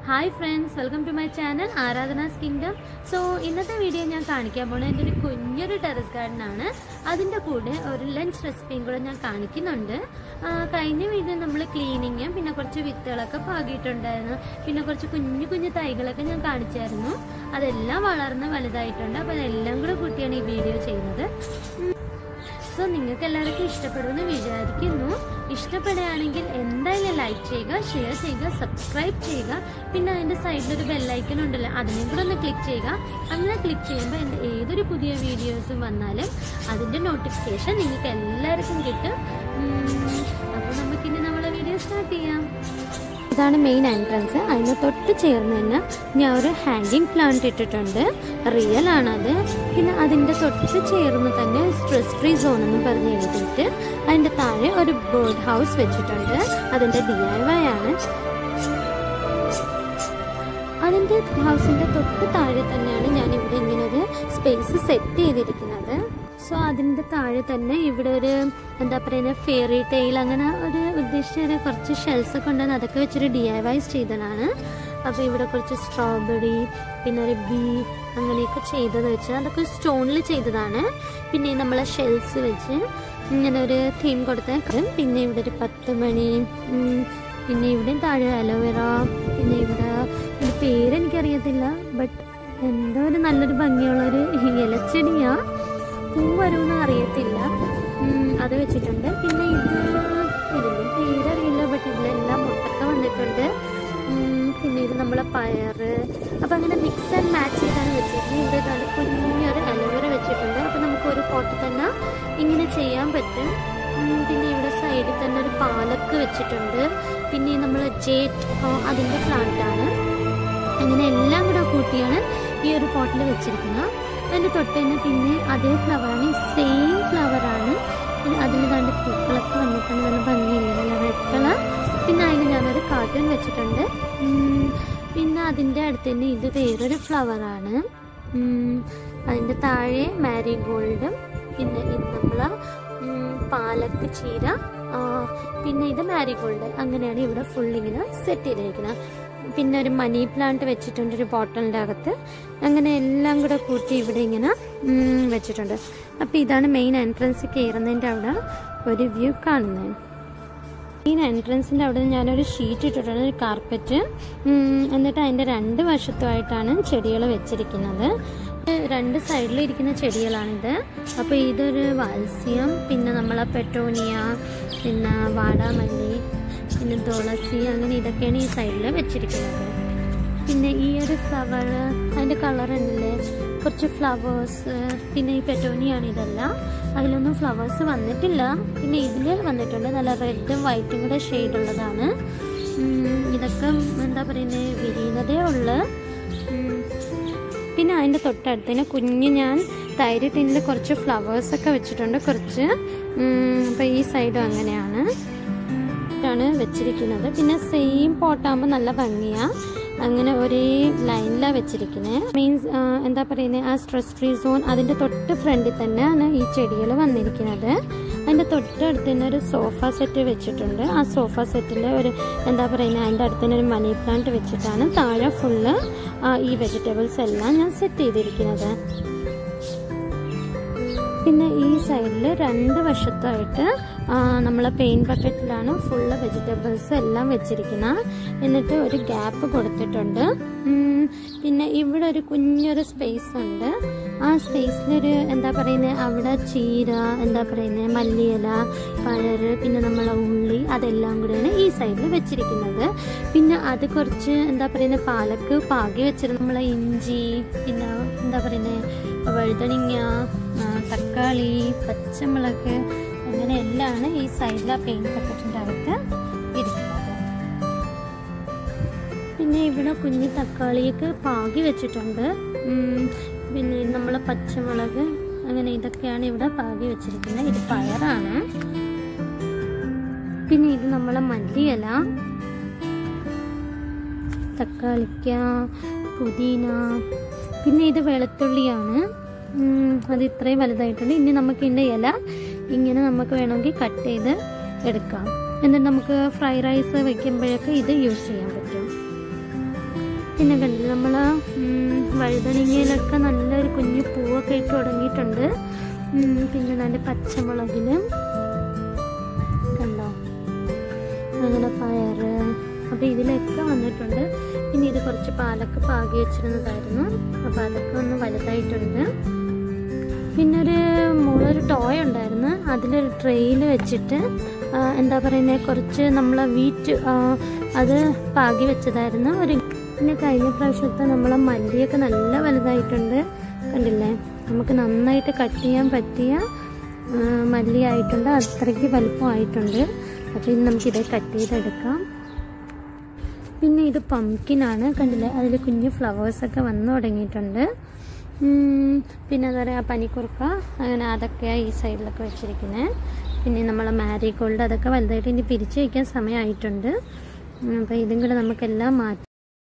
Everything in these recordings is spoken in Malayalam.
hi friends welcome to my channel Aradhana's kingdom so ഇന്നത്തെ വീഡിയോ ഞാൻ കാണിക്കാൻ പോകുന്നത് എൻ്റെ ഒരു കുഞ്ഞൊരു ടെറസ് ഗാർഡൻ ആണ് അതിൻ്റെ കൂടെ ഒരു ലഞ്ച് റെസിപ്പിയും കൂടെ ഞാൻ കാണിക്കുന്നുണ്ട് ആ, കഴിഞ്ഞ വീഡിയോ നമ്മൾ ക്ലീനിങ്ങും പിന്നെ കുറച്ച് വിത്തുകളൊക്കെ പാകിയിട്ടുണ്ടായിരുന്നു പിന്നെ കുറച്ച് കുഞ്ഞു കുഞ്ഞു തൈകളൊക്കെ ഞാൻ കാണിച്ചായിരുന്നു അതെല്ലാം വളർന്ന് വലുതായിട്ടുണ്ട് അപ്പോൾ അതെല്ലാം കൂടെ കൂട്ടിയാണ് ഈ വീഡിയോ ചെയ്യുന്നത് സോ നിങ്ങൾക്ക് എല്ലാവർക്കും ഇഷ്ടപ്പെടുമെന്ന് വിചാരിക്കുന്നു ഇഷ്ടപ്പെടുകയാണെങ്കിൽ എന്തായാലും ലൈക്ക് ചെയ്യുക ഷെയർ ചെയ്യുക സബ്സ്ക്രൈബ് ചെയ്യുക പിന്നെ അതിൻ്റെ സൈഡിലൊരു ബെല്ലൈക്കൺ ഉണ്ടല്ലോ അതിനെയും കൂടെ ഒന്ന് ക്ലിക്ക് ചെയ്യുക അങ്ങനെ ക്ലിക്ക് ചെയ്യുമ്പോൾ എൻ്റെ ഏതൊരു പുതിയ വീഡിയോസും വന്നാലും അതിൻ്റെ നോട്ടിഫിക്കേഷൻ നിങ്ങൾക്ക് എല്ലാവർക്കും കിട്ടും അപ്പോൾ നമുക്കിനി നമ്മളെ വീഡിയോ സ്റ്റാർട്ട് ചെയ്യാം ഇതാണ് മെയിൻ എൻട്രൻസ് അതിന് തൊട്ട് ചേർന്ന് തന്നെ ഞാൻ ഒരു ഹാങ്ങിങ് പ്ലാന്റ് ഇട്ടിട്ടുണ്ട് റിയൽ ആണത് പിന്നെ അതിൻ്റെ തൊട്ട് ചേർന്ന് തന്നെ സ്ട്രെസ് ഫ്രീ സോൺ എന്ന് പറഞ്ഞ് എഴുതിയിട്ട് അതിൻ്റെ താഴെ ഒരു ബേർഡ് ഹൗസ് വെച്ചിട്ടുണ്ട് അതിൻ്റെ ഡി ഐ വൈ ആണ് അതിൻ്റെ ഹൗസിൻ്റെ തൊട്ട് താഴെ തന്നെയാണ് ഞാൻ ഇവിടെ ഇങ്ങനെ ഒരു സ്പേസ് സെറ്റ് ചെയ്തിരിക്കുന്നത് സോ അതിൻ്റെ താഴെ തന്നെ ഇവിടെ ഒരു എന്താ പറയുക ഫെയറി ടെയിൽ അങ്ങനെ ഒരു ഉദ്ദേശിച്ച ഒരു കുറച്ച് ഷെൽസ് ഒക്കെ ഉണ്ടെന്ന് അതൊക്കെ വെച്ചൊരു ഡി ഐ വൈസ് ചെയ്തതാണ് അപ്പോൾ ഇവിടെ കുറച്ച് സ്ട്രോബെറി പിന്നെ ഒരു ബീ അങ്ങനെയൊക്കെ ചെയ്തത് വെച്ച് അതൊക്കെ സ്റ്റോണിൽ ചെയ്തതാണ് പിന്നെ നമ്മളെ ഷെൽസ് വെച്ച് ഇങ്ങനെ ഒരു തീം കൊടുത്ത പിന്നെ ഇവിടെ ഒരു പത്ത് മണി ഉം, പിന്നെ ഇവിടെ താഴെ അലോവേറ പിന്നെ ഇവിടെ ഒരു പേര് എനിക്കറിയത്തില്ല ബട്ട് എന്തോ ഒരു നല്ലൊരു ഭംഗിയുള്ള ഒരു ഇലച്ചെടിയാ പൂ വരുമെന്ന് അറിയത്തില്ല ഉം, അത് വെച്ചിട്ടുണ്ട് പിന്നെ ഇത് ഇതിൻ്റെ പേരറിയില്ല ബട്ട് ഇതിലെല്ലാം മുട്ടൊക്കെ വന്നിട്ടുണ്ട് ഉം, പിന്നെ ഇത് നമ്മളെ പയറ് അപ്പം അങ്ങനെ മിക്സ് ആൻഡ് മാച്ച് ചെയ്താണ് വെച്ചിരിക്കുന്നത് ഇവിടെ ഇതാണ് കുഞ്ഞൊരു അലോവേറ വെച്ചിട്ടുണ്ട് അപ്പം നമുക്ക് ഒരു പോട്ടിൽ തന്നെ ഇങ്ങനെ ചെയ്യാൻ പറ്റും ഉം, പിന്നെ ഇവിടെ സൈഡിൽ തന്നെ ഒരു പാലക്ക് വെച്ചിട്ടുണ്ട് പിന്നെ നമ്മൾ ജേറ്റ് അതിൻ്റെ പ്ലാന്റ് ആണ് അങ്ങനെ എല്ലാം കൂടെ കൂട്ടിയാണ് ഈ ഒരു പോട്ടിൽ വെച്ചിരിക്കുന്നത് അതിൻ്റെ തൊട്ട് തന്നെ പിന്നെ അതേ ഫ്ലവറാണ് സെയിം ഫ്ലവറാണ് അതിൽ കണ്ട് പൂക്കളൊക്കെ വന്നിട്ടുണ്ട് നല്ല ഭംഗിയില്ല നല്ല റെഡ് കളർ പിന്നെ അതിൽ ഞാനൊരു കാർട്ടൂൺ വെച്ചിട്ടുണ്ട് ഉം, പിന്നെ അതിൻ്റെ അടുത്ത് തന്നെ ഇത് വേറൊരു ഫ്ലവറാണ് അതിൻ്റെ താഴെ മാരിഗോൾഡും പിന്നെ ഇത് നമ്മൾ പാലക്ക് ചീര ആ, പിന്നെ ഇത് മാരിഗോൾഡ് അങ്ങനെയാണ് ഇവിടെ ഫുൾ ഇങ്ങനെ സെറ്റ് ചെയ്തിരിക്കുന്നത് പിന്നെ ഒരു മണി പ്ലാന്റ് വെച്ചിട്ടുണ്ട് ഒരു ബോട്ടലിൻ്റെ അകത്ത് അങ്ങനെ എല്ലാം കൂടെ കൂട്ടി ഇവിടെ ഇങ്ങനെ ഉം, വെച്ചിട്ടുണ്ട് അപ്പോൾ ഇതാണ് മെയിൻ എൻട്രൻസ് കയറുന്നതിൻ്റെ അവിടെ ഒരു വ്യൂ കാണുന്നത് മെയിൻ എൻട്രൻസിൻ്റെ അവിടെ ഞാനൊരു ഷീറ്റ് ഇട്ടിട്ടുണ്ട് ഒരു കാർപ്പറ്റ് എന്നിട്ട് അതിൻ്റെ രണ്ട് വശത്തുമായിട്ടാണ് ചെടികൾ വെച്ചിരിക്കുന്നത് രണ്ട് സൈഡിൽ ഇരിക്കുന്ന ചെടികളാണിത് അപ്പോൾ ഇതൊരു വാത്സ്യം പിന്നെ നമ്മളെ പെട്ടോണിയ പിന്നെ വാടാമല്ലി പിന്നെ തുളസി അങ്ങനെ ഇതൊക്കെയാണ് ഈ സൈഡിൽ വെച്ചിരിക്കുന്നത് പിന്നെ ഈ ഒരു ഫ്ലവർ അതിൻ്റെ കളർ ഉണ്ടല്ലേ കുറച്ച് ഫ്ലവേഴ്സ് പിന്നെ ഈ പെറ്റോണിയാണ് ഇതെല്ലാം അതിലൊന്നും ഫ്ലവേഴ്സ് വന്നിട്ടില്ല പിന്നെ ഇതിൽ വന്നിട്ടുണ്ട് നല്ല റെഡും വൈറ്റും കൂടെ ഷെയ്ഡ് ഉള്ളതാണ് ഉം, ഇതൊക്കെ എന്താ പറയുന്നത് വിരിയുന്നതേ ഉള്ളു ഉം, പിന്നെ അതിൻ്റെ തൊട്ടടുത്ത് തന്നെ കുഞ്ഞ് ഞാൻ തൈര് ടിന്നിൽ കുറച്ച് ഫ്ലവേഴ്സൊക്കെ വെച്ചിട്ടുണ്ട് കുറച്ച് അപ്പോൾ ഈ സൈഡും അങ്ങനെയാണ് ആണ് വെച്ചിരിക്കുന്നത് പിന്നെ സെയിം പോട്ടാകുമ്പോൾ നല്ല ഭംഗിയാണ് അങ്ങനെ ഒരേ ലൈനിലാണ് വെച്ചിരിക്കുന്നത് മീൻസ് എന്താ പറയുന്നത് ആ സ്ട്രെസ് ഫ്രീ സോൺ അതിൻ്റെ തൊട്ട് ഫ്രണ്ടിൽ തന്നെയാണ് ഈ ചെടികൾ വന്നിരിക്കുന്നത് അതിൻ്റെ തൊട്ടടുത്ത് തന്നെ ഒരു സോഫ സെറ്റ് വെച്ചിട്ടുണ്ട് ആ സോഫ സെറ്റിൽ ഒരു എന്താ പറയുന്നത് അതിൻ്റെ അടുത്ത് തന്നെ ഒരു മണി പ്ലാന്റ് വെച്ചിട്ടാണ് താഴെ ഫുള്ള് ഈ വെജിറ്റബിൾസ് എല്ലാം ഞാൻ സെറ്റ് ചെയ്തിരിക്കുന്നത് പിന്നെ ഈ സൈഡിൽ രണ്ട് വശത്തായിട്ട് നമ്മൾ പെയിൻ ബക്കറ്റിലാണ് ഫുള്ള് വെജിറ്റബിൾസ് എല്ലാം വെച്ചിരിക്കുന്നത് എന്നിട്ട് ഒരു ഗ്യാപ്പ് കൊടുത്തിട്ടുണ്ട് ഉം, പിന്നെ ഇവിടെ ഒരു കുഞ്ഞൊരു സ്പേസ് ഉണ്ട് ആ സ്പേസിലൊരു എന്താ പറയുന്നത് അവിടെ ചീര എന്താ പറയുന്നത് മല്ലിയില പയറ് പിന്നെ നമ്മളെ ഉള്ളി അതെല്ലാം കൂടെയാണ് ഈ സൈഡിൽ വെച്ചിരിക്കുന്നത് പിന്നെ അത് കുറച്ച് എന്താ പറയുന്നത് പാലക്ക് പാകി വെച്ചിരുന്ന നമ്മളെ ഇഞ്ചി പിന്നെ എന്താ പറയുന്നത് വഴുതണിങ്ങ ആ, തക്കാളി പച്ചമുളക് അങ്ങനെ എല്ലാമാണ് ഈ സൈഡിലെ പെയിൻ ബക്കറ്റിൻ്റെ അകത്ത് ഇരിക്കുന്നത് പിന്നെ ഇവിടെ കുഞ്ഞു തക്കാളിയൊക്കെ പാകി വെച്ചിട്ടുണ്ട് ഉം, പിന്നെ നമ്മളെ പച്ചമുളക് അങ്ങനെ ഇതൊക്കെയാണ് ഇവിടെ പാകി വെച്ചിരിക്കുന്നത് ഇത് പയറാണ് പിന്നെ ഇത് നമ്മളെ മല്ലിയില തക്കാളിക്ക പുതിന പിന്നെ ഇത് വെളുത്തുള്ളിയാണ് ഉം, അത് ഇത്രയും വലുതായിട്ടുണ്ട് ഇനി നമുക്ക് ഇതിൻ്റെ ഇല ഇങ്ങനെ നമുക്ക് വേണമെങ്കിൽ കട്ട് ചെയ്ത് എടുക്കാം എന്നിട്ട് നമുക്ക് ഫ്രൈ റൈസ് വെക്കുമ്പോഴൊക്കെ ഇത് യൂസ് ചെയ്യാൻ പറ്റും പിന്നെ കണ്ടില്ല നമ്മൾ വഴുതനങ്ങയിലൊക്കെ നല്ലൊരു കുഞ്ഞു പൂവൊക്കെ ഇട്ട് തുടങ്ങിയിട്ടുണ്ട് ഉം, പിന്നെ നല്ല പച്ചമുളകിലും കണ്ടോ അങ്ങനെ പയറ് അപ്പോൾ ഇതിലൊക്കെ വന്നിട്ടുണ്ട് പിന്നെ ഇത് കുറച്ച് പാലൊക്കെ പാകി വെച്ചിരുന്നതായിരുന്നു അപ്പോൾ അതൊക്കെ ഒന്ന് വലുതായിട്ടുണ്ട് പിന്നെ ഒരു മോളൊരു ടോയ് ഉണ്ടായിരുന്നു അതിലൊരു ട്രെയിൽ വെച്ചിട്ട് ആ, എന്താ പറയുന്നത് കുറച്ച് നമ്മൾ വീറ്റ് ആ, അത് പാകി വെച്ചതായിരുന്നു ഒരു പിന്നെ കഴിഞ്ഞ പ്രാവശ്യത്തെ നമ്മളെ മല്ലിയൊക്കെ നല്ല വലുതായിട്ടുണ്ട് കണ്ടില്ലേ നമുക്ക് നന്നായിട്ട് കട്ട് ചെയ്യാൻ പറ്റിയ ആ, മല്ലി ആയിട്ടുണ്ട് അത്രയ്ക്ക് വലുപ്പമായിട്ടുണ്ട് അപ്പോൾ ഇനി നമുക്കിത് കട്ട് ചെയ്തെടുക്കാം പിന്നെ ഇത് പംകിനാണ് കണ്ടില്ലേ അതിൽ കുഞ്ഞു ഫ്ലവേഴ്സൊക്കെ വന്നു തുടങ്ങിയിട്ടുണ്ട് ഉം, പിന്നെ എന്താ പറയുക പനിക്കുറുക്ക അങ്ങനെ അതൊക്കെയാണ് ഈ സൈഡിലൊക്കെ വെച്ചിരിക്കുന്നത് പിന്നെ നമ്മളെ മാരിഗോൾഡ് അതൊക്കെ വലുതായിട്ട് ഇനി പിരിച്ചു വയ്ക്കാൻ സമയമായിട്ടുണ്ട് അപ്പോൾ ഇതും കൂടെ നമുക്കെല്ലാം മാറ്റി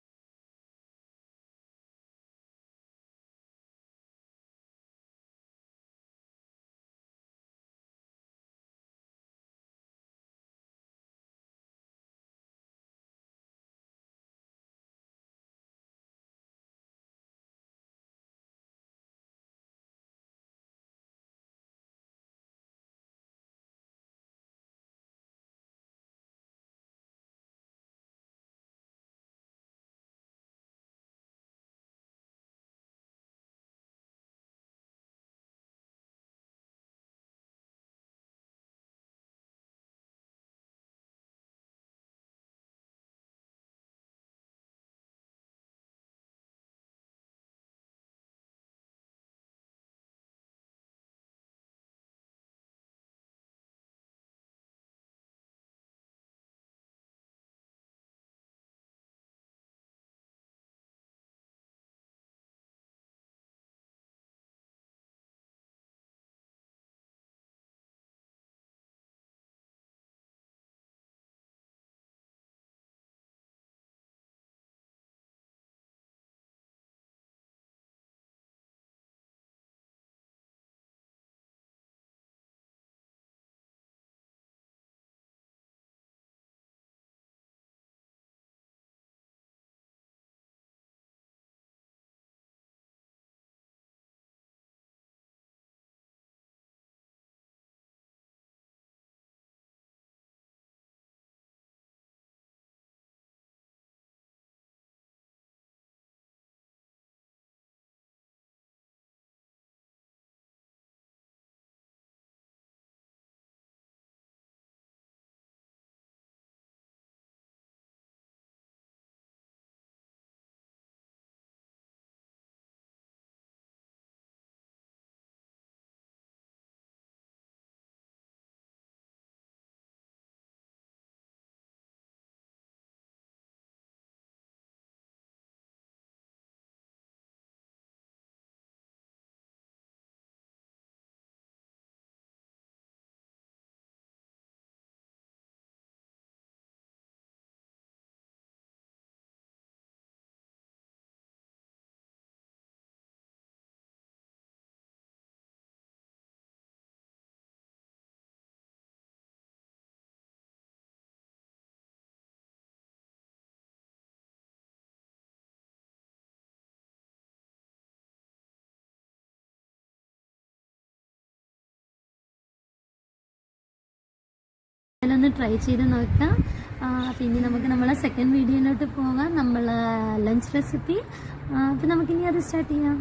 ഒന്ന് ട്രൈ ചെയ്ത് നോക്കാം ആ, പിന്നെ നമുക്ക് നമ്മളെ സെക്കൻഡ് വീഡിയോയിലോട്ട് പോകാം നമ്മൾ ലഞ്ച് റെസിപ്പി അപ്പോൾ നമുക്കിനി അത് സ്റ്റാർട്ട് ചെയ്യാം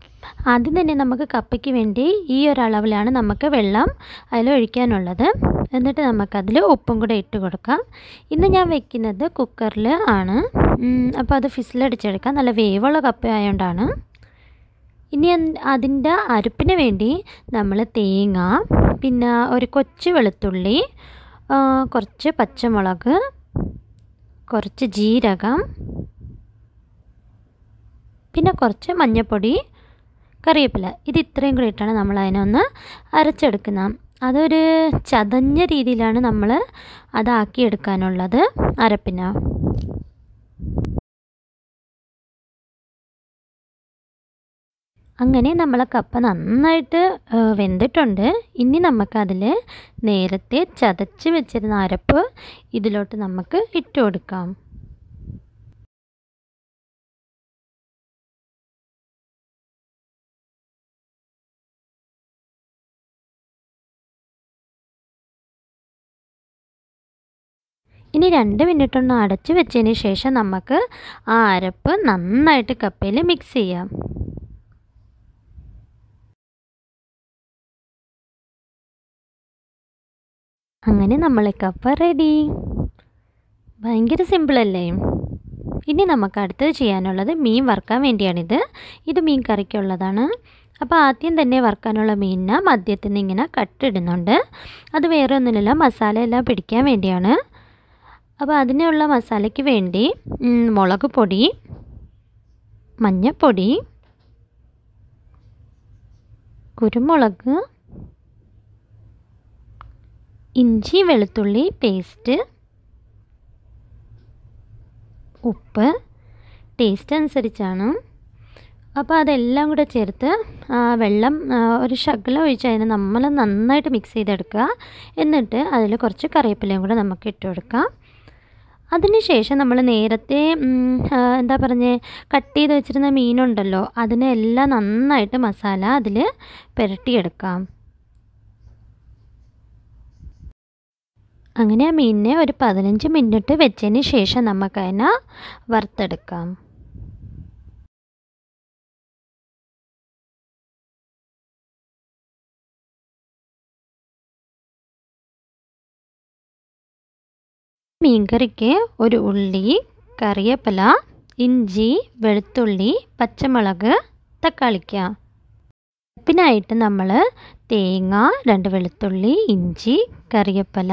ആദ്യം തന്നെ നമുക്ക് കപ്പയ്ക്ക് വേണ്ടി ഈ ഒരു അളവിലാണ് നമുക്ക് വെള്ളം അതിൽ ഒഴിക്കാനുള്ളത് എന്നിട്ട് നമുക്കതിൽ ഉപ്പും കൂടെ ഇട്ട് കൊടുക്കാം ഇന്ന് ഞാൻ വെക്കുന്നത് കുക്കറിൽ ആണ് ഉം, അപ്പോൾ അത് ഫിസിലടിച്ചെടുക്കാം നല്ല വേവുള്ള കപ്പ ആയതുകൊണ്ടാണ് ഇനി എന്ത്- അതിൻ്റെ അരപ്പിന് വേണ്ടി നമ്മൾ തേങ്ങ പിന്നെ ഒരു കൊച്ചു വെളുത്തുള്ളി ആ, കുറച്ച് പച്ചമുളക് കുറച്ച് ജീരകം പിന്നെ കുറച്ച് മഞ്ഞൾപ്പൊടി കറിവേപ്പില ഇത് ഇത്രയും കൂടി ഇട്ടാണ് നമ്മൾ അതിനൊന്ന് അരച്ചെടുക്കുന്നത് അതൊരു ചതഞ്ഞ രീതിയിലാണ് നമ്മൾ അതാക്കിയെടുക്കാനുള്ളത് അരപ്പിന് അങ്ങനെ നമ്മളെ കപ്പ നന്നായിട്ട് ആ, വെന്തിട്ടുണ്ട് ഇനി നമുക്കതിൽ നേരത്തെ ചതച്ച് വെച്ചിരുന്ന അരപ്പ് ഇതിലോട്ട് നമുക്ക് ഇട്ട് കൊടുക്കാം ഇനി രണ്ട് മിനിറ്റ് ഒന്ന് അടച്ച് വെച്ചതിന് ശേഷം നമുക്ക് ആ അരപ്പ് നന്നായിട്ട് കപ്പയിൽ മിക്സ് ചെയ്യാം അങ്ങനെ നമ്മളെ കപ്പ റെഡി ഭയങ്കര സിമ്പിളല്ലേ ഇനി നമുക്ക് അടുത്തത് ചെയ്യാനുള്ളത് മീൻ വറുക്കാൻ വേണ്ടിയാണിത് ഇത് മീൻ കറിക്കുള്ളതാണ് അപ്പോൾ ആദ്യം തന്നെ വറുക്കാനുള്ള മീനിന് മദ്യത്തിൽ നിന്ന് ഇങ്ങനെ കട്ടിടുന്നുണ്ട് അത് വേറെ ഒന്നുമില്ല മസാല എല്ലാം പിടിക്കാൻ വേണ്ടിയാണ് അപ്പോൾ അതിനുള്ള മസാലയ്ക്ക് വേണ്ടി മുളക് പൊടി മഞ്ഞൾപ്പൊടി കുരുമുളക് ഇഞ്ചി വെളുത്തുള്ളി പേസ്റ്റ് ഉപ്പ് ടേസ്റ്റ് അനുസരിച്ചാണ് അപ്പോൾ അതെല്ലാം കൂടെ ചേർത്ത് വെള്ളം ഒരു ശകലം ഒഴിച്ച് അതിനെ നമ്മൾ നന്നായിട്ട് മിക്സ് ചെയ്തെടുക്കുക എന്നിട്ട് അതിൽ കുറച്ച് കറിവേപ്പിലയും കൂടെ നമുക്ക് ഇട്ട് കൊടുക്കാം അതിനുശേഷം നമ്മൾ നേരത്തെ എന്താ പറഞ്ഞേ കട്ട് ചെയ്ത് വെച്ചിരുന്ന മീനുണ്ടല്ലോ അതിനെല്ലാം നന്നായിട്ട് മസാല അതിൽ പുരട്ടിയെടുക്കാം അങ്ങനെ ആ മീനിനെ ഒരു പതിനഞ്ച് മിനിറ്റ് വെച്ചതിന് ശേഷം നമുക്കതിനെ വറുത്തെടുക്കാം മീൻകറിക്ക് ഒരു ഉള്ളി കറിവേപ്പില ഇഞ്ചി വെളുത്തുള്ളി പച്ചമുളക് തക്കാളിക്ക ഉപ്പിനായിട്ട് നമ്മൾ തേങ്ങ രണ്ട് വെളുത്തുള്ളി ഇഞ്ചി കറിവേപ്പില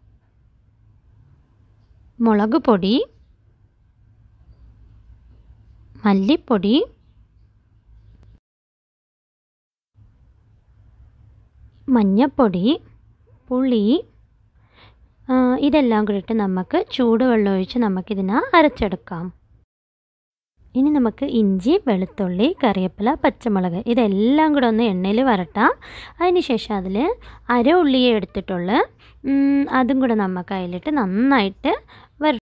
മുളക് പൊടി മല്ലിപ്പൊടി മഞ്ഞപ്പൊടി പുളി ഇതെല്ലാം കൂടിയിട്ട് നമുക്ക് ചൂടുവെള്ളം ഒഴിച്ച് നമുക്കിതിനെ അരച്ചെടുക്കാം ഇനി നമുക്ക് ഇഞ്ചി വെളുത്തുള്ളി കറിവേപ്പില പച്ചമുളക് ഇതെല്ലാം കൂടെ ഒന്ന് എണ്ണയിൽ വരട്ടാം അതിന് ശേഷം അതിൽ അര ഉള്ളിയെ എടുത്തിട്ടുള്ള അതും കൂടെ നമുക്ക് അതിലിട്ട് നന്നായിട്ട്